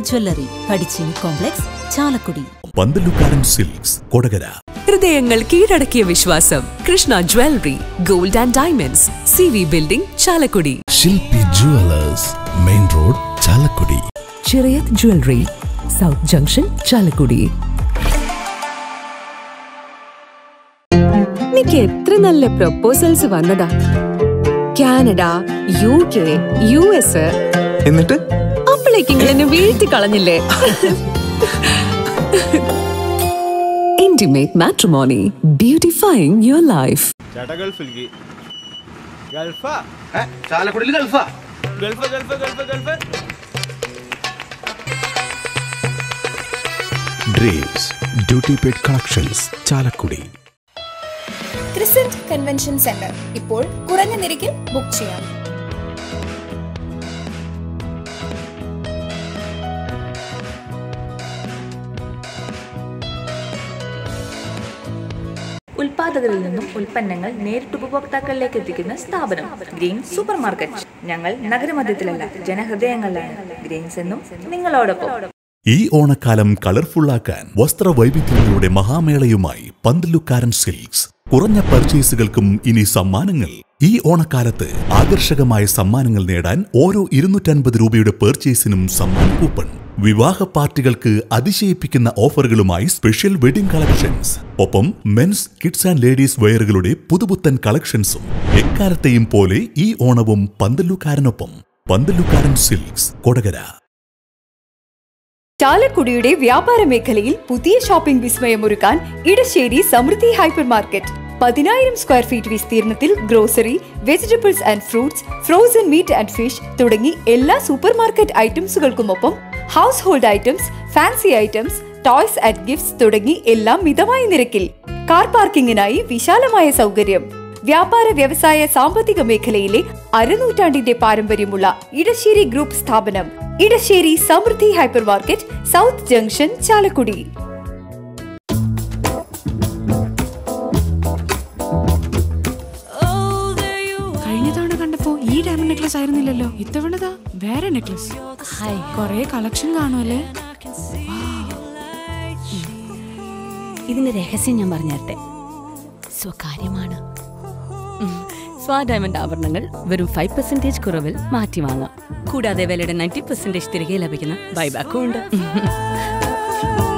Jewellery കടിച്ചിനി complex Chalakudy Panthalukkaran silks Kodakara ഹൃദയങ്ങൾ കീഴടക്കിയ വിശ്വാസം Krishna jewellery gold and diamonds C V building Chalakudy Shilpi jewellers main road Chalakudy Chirayath jewellery south junction Chalakudy എനിക്ക് എത്ര നല്ല പ്രൊപ്പോസൽസ് വന്നതാ Canada U K U S എന്നിട്ട് അപ്പോഴേക്ക് നിങ്ങൾ എന്നെ വീഴ്ത്തി കളഞ്ഞില്ലേ intimate matrimony beautifying your life ചേട്ടാ ഗൾഫിലേക്ക് ഗൾഫാ ചാലക്കുടിയിൽ ഗൾഫാ Gulf Gulf Gulf Gulf dreams duty paid collections Chalakudy crescent convention centre ഇപ്പോൾ കുറഞ്ഞ നിരക്കിൽ ബുക്ക് ചെയ്യാം ഉൽപാദകരിൽ നിന്നും ഉൽപ്പന്നങ്ങൾ നേരിട്ട് ഉപഭോക്താക്കളിലേക്ക് എത്തിക്കുന്ന സ്ഥാപനം ഗ്രീൻ സൂപ്പർ മാർക്കറ്റ് ഞങ്ങൾ നഗരമധ്യത്തിലല്ല ജനഹൃദയങ്ങളിലാണ് ഗ്രീൻസ് എന്നും നിങ്ങളോടൊപ്പം ഈ ഓണക്കാലം കളർഫുള്ളാക്കാൻ വസ്ത്രവൈവിധ്യങ്ങളുടെ മഹാമേളയുമായി പന്തലുക്കാരൻ സിൽക്സ് കുറഞ്ഞ പർച്ചേസുകൾക്കും ഇനി സമ്മാനങ്ങൾ ഈ ഓണക്കാലത്ത് ആകർഷകമായ സമ്മാനങ്ങൾ നേടാൻ ഓരോ ഇരുന്നൂറ്റൻപത് രൂപയുടെ പർച്ചേസിനും സമ്മാന കൂപ്പൺ വിവാഹ പാർട്ടികൾക്ക് അതിശയിപ്പിക്കുന്ന ഓഫറുകളുമായി സ്പെഷ്യൽ വെഡിംഗ് കളക്ഷൻസ് ഒപ്പം മെൻസ് കിഡ്സ് ആൻഡ് ലേഡീസ് വെയറുകളുടെ പുതുപുത്തൻ കളക്ഷൻസും എക്കാലത്തെയും പോലെ ഈ ഓണവും പന്തലുക്കാരനൊപ്പം പന്തലുക്കാരൻ സിൽക്സ് കൊടകര ചാലക്കുടിയുടെ വ്യാപാര മേഖലയിൽ പുതിയ ഷോപ്പിംഗ് വിസ്മയമൊരുക്കാൻ ഇടശ്ശേരി സമൃദ്ധി ഹൈപ്പർ മാർക്കറ്റ് പതിനായിരം സ്ക്വയർ ഫീറ്റ് വിസ്തീർണത്തിൽ grocery vegetables and fruits frozen meat and fish തുടങ്ങി എല്ലാ സൂപ്പർ മാർക്കറ്റ് ഐറ്റംസുകൾക്കുമൊപ്പം household items fancy items toys and gifts തുടങ്ങി എല്ലാം മിതമായ നിരക്കിൽ കാർ പാർക്കിങ്ങിനായി വിശാലമായ സൗകര്യം വ്യാപാര വ്യവസായ സാമ്പത്തിക മേഖലയിലെ അരനൂറ്റാണ്ടിന്റെ പാരമ്പര്യമുള്ള ഇടശ്ശേരി ഗ്രൂപ്പ് സ്ഥാപനം Edassery Samruddhi hypermarket south junction Chalakudy കഴിഞ്ഞ തവണ കണ്ടപ്പോ ഈ ഡയമണ്ട് നെക്ലസ് ആയിരുന്നില്ലല്ലോ ഇത്തവണതാ വേറെ നെക്ലസ് കൊറേ കളക്ഷൻ കാണുമല്ലേ ഇതിന്റെ രഹസ്യം ഞാൻ പറഞ്ഞുതരട്ടെ സ്വകാര്യമാണ് ഉം. സ്വാ ഡയമണ്ട് ആഭരണങ്ങൾ വെറും ഫൈവ് പെർസെന്റേജ് കുറവിൽ മാറ്റി വാങ്ങാം കൂടാതെ വിലയുടെ നയൻറ്റി പെർസെന്റേജ് തിരികെ ലഭിക്കുന്ന ബൈബാക്കും ഉണ്ട്